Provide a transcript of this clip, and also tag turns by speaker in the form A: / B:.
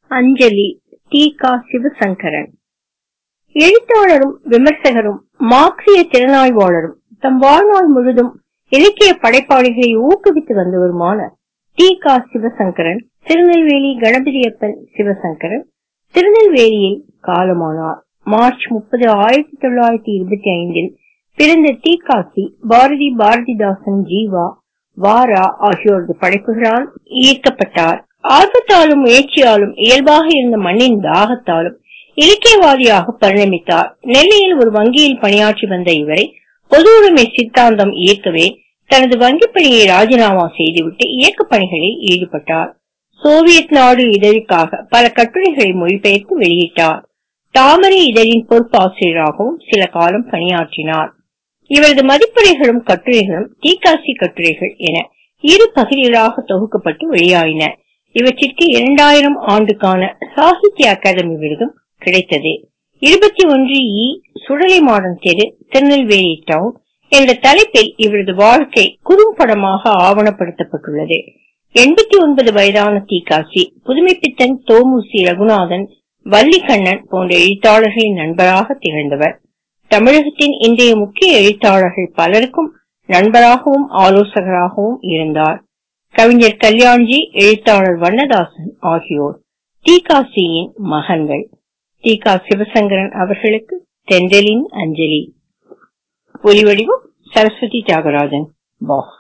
A: அஞ்சலி D கா சிவசங்கரன் எழுத்தாளரும் விமர்சகரும் மார்க்சிய திறனாய்வாளரும் தம் வாழ்நாள் முழுதும் இலக்கிய படைப்பாளிகளை ஊக்குவித்து வந்தவருமான டி கா சிவசங்கரன் திருநெல்வேலி கணபதியப்பன் சிவசங்கரன் திருநெல்வேலியில் காலமானார் மார்ச் முப்பது ஆயிரத்தி தொள்ளாயிரத்தி இருபத்தி ஐந்தில் பிறந்த டி காசி பாரதி பாரதிதாசன் ஜீவா வாரா ஆகியோரது படைப்புகளால் ஈர்க்கப்பட்டார் ஆர்வத்தாலும் முயற்சியாலும் இயல்பாக இருந்த மண்ணின் தாகத்தாலும் இலக்கியவாதியாக பரிணமித்தார் நெல்லையில் ஒரு வங்கியில் பணியாற்றி வந்த இவரை பொது உடைமை சித்தாந்தம் இயக்கவே தனது வங்கி பணியை ராஜினாமா செய்துவிட்டு இயக்க பணிகளில் ஈடுபட்டார் சோவியத் நாடு இதழுக்காக பல கட்டுரைகளை மொழிபெயர்த்து வெளியிட்டார் தாமரை இதழின் பொறுப்பாசிரியராகவும் சில காலம் பணியாற்றினார் இவரது மதிப்புரைகளும் கட்டுரைகளும் தீக்காசி கட்டுரைகள் என இரு பகுதிகளாக தொகுக்கப்பட்டு வெளியாயின இவற்றிற்கு இரண்டாயிரம் ஆண்டுக்கான சாகித்ய அகாதமி விருதும் கிடைத்தது இருபத்தி ஒன்று இ சுடலை மாடன் தெரு திருநெல்வேலி டவுன் என்ற தலைப்பில் இவரது வாழ்க்கை குறும்படமாக ஆவணப்படுத்தப்பட்டுள்ளது எண்பத்தி ஒன்பது வயதான தீகாசி புதுமைப்பித்தன் தோமுசி ரகுநாதன் வள்ளிக்கண்ணன் போன்ற எழுத்தாளர்களின் நண்பராக திகழ்ந்தவர் தமிழகத்தின் இன்றைய முக்கிய எழுத்தாளர்கள் பலருக்கும் நண்பராகவும் ஆலோசகராகவும் இருந்தார் கவிஞர் கல்யாண்ஜி எழுத்தாளர் வண்ணதாசன் ஆகியோர் தீகாசியின் மகன்கள் தீகா சிவசங்கரன் அவர்களுக்கு தென்றலின் அஞ்சலி ஒலிவடிவம் சரஸ்வதி தியாகராஜன் பாஸ்